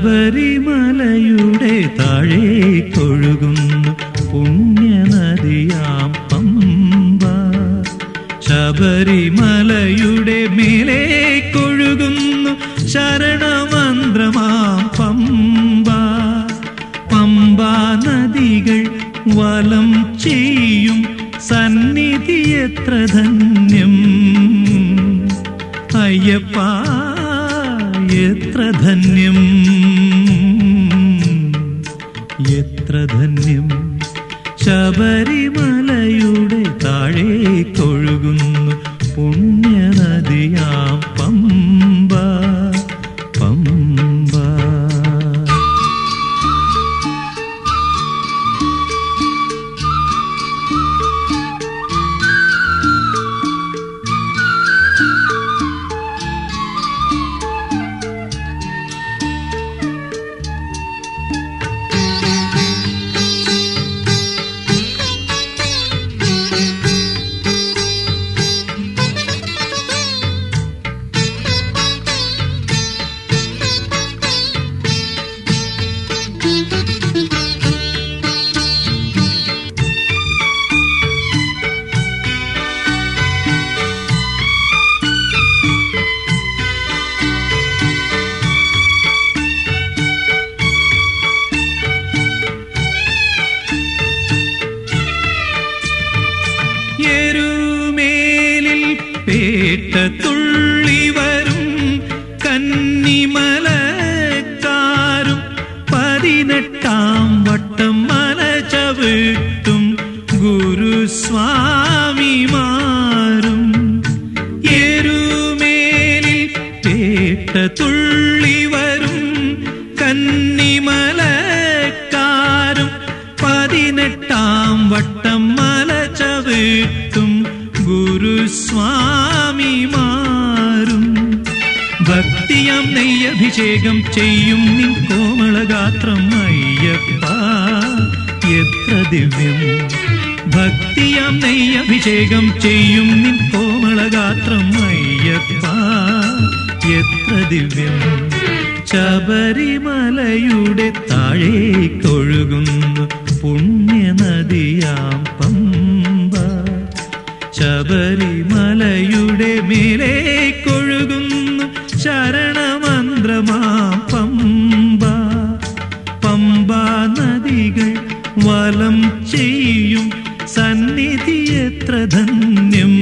ശബരിമലയുടെ താഴേക്കൊഴുകുന്നു പുണ്യനദിയാം പമ്പ ശബരിമലയുടെ മേലേക്കൊഴുകുന്നു ശരണമന്ത്രമാം പമ്പ പമ്പാ നദികൾ വലം ചെയ്യും സന്നിധി എത്ര ധന്യം അയ്യപ്പ എത്ര ധന്യം എത്ര ധന്യം ശബരിമലയുടെ താഴേക്കൊഴുകുന്നു പുണ്യനദിയാം പമ്പ പമ്പ എരുമേലിൽ പേട്ട തുള്ളി വരും കന്നിമലക്കാരും പതിനെട്ടാം വട്ടം മല ചവിട്ടും ഗുരുസ്വാമിമാരും എരുമേലിൽ പേട്ട തുള്ളി വരും കന്നിമലക്കാരും പതിനെട്ടാം വട്ടം മല ചവിട്ടും ഗുരുസ്വാമിമാരും ഭക്തിയാം നെയ്യഭിഷേകം ചെയ്യും നിൻ കോമളഗാത്രം അയ്യപ്പ എത്ര ദിവ്യം ഭക്തിയാം നെയ്യഭിഷേകം ചെയ്യും നിൻ കോമളഗാത്രം അയ്യപ്പ എത്ര ദിവ്യം ശബരിമലയുടെ താഴേക്കൊഴുകുന്നു പുണ്യനദിയാം പമ്പ ശബരിമലയുടെ മേലേക്കൊഴുകുന്നു ശരണമന്ത്രമാം പമ്പ പമ്പാ നദികൾ വലം ചെയ്യും സന്നിധി എത്ര ധന്യം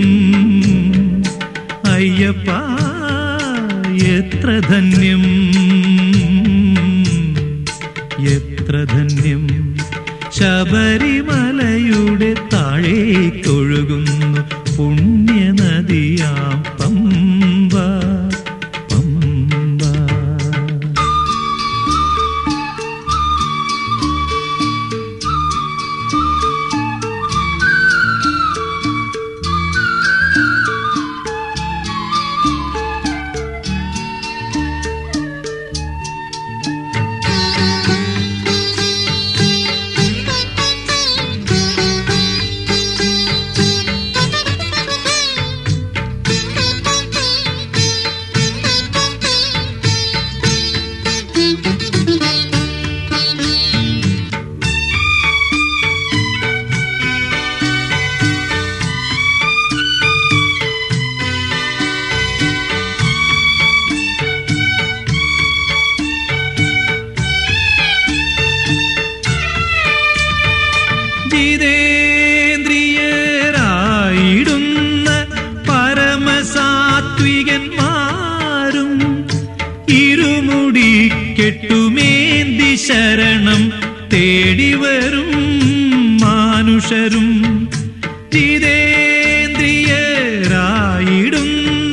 അയ്യപ്പ എത്ര ധന്യം എത്ര ധന്യം ശബരിമലയുടെ താഴേക്കൊഴുകുന്നു പുണ്യനദിയാം പമ്പ പമ്പ ജിതേന്ദ്രിയരായിടുന്ന പരമസാത്വികന്മാരും ഇരുമുടി കെട്ടുമേന്തി ശരണം തേടിവരും മാനുഷരും ജിതേന്ദ്രിയരായിടുന്ന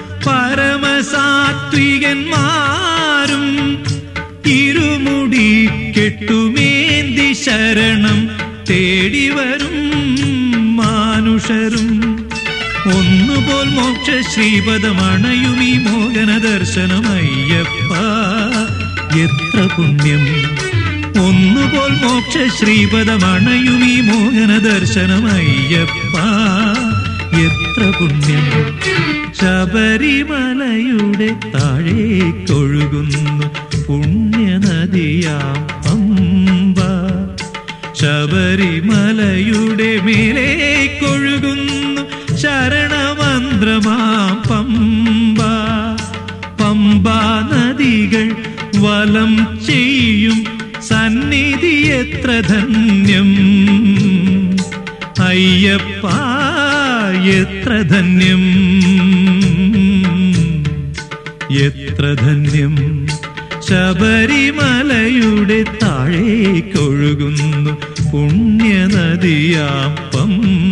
പരമസാത്വികന്മാരും ഇരുമുടി കെട്ടുമേന്തി ശരണം തേടിവരും മാനുഷരും ഒന്നുപോൽ മോക്ഷ ശ്രീപദമണയുമീ മോഹന ദർശനമയ്യപ്പ എത്ര പുണ്യം ഒന്നുപോൽ മോക്ഷ ശ്രീപദമണയുമീ മോഹന ദർശനമയ്യപ്പ എത്ര പുണ്യം ശബരിമലയുടെ താഴേക്കൊഴുകുന്നു പുണ്യനദിയാം പമ്പ ശബരിമലയുടെ മേലേക്കൊഴുകുന്നു ശരണമന്ത്രമാം പമ്പ പമ്പാ നദികൾ വലം ചെയ്യും സന്നിധി എത്ര ധന്യം അയ്യപ്പ എത്ര ധന്യം എത്ര ധന്യം ശബരിമലയുടെ താഴേക്കൊഴുകുന്നു പുണ്യനദിയാം പമ്പ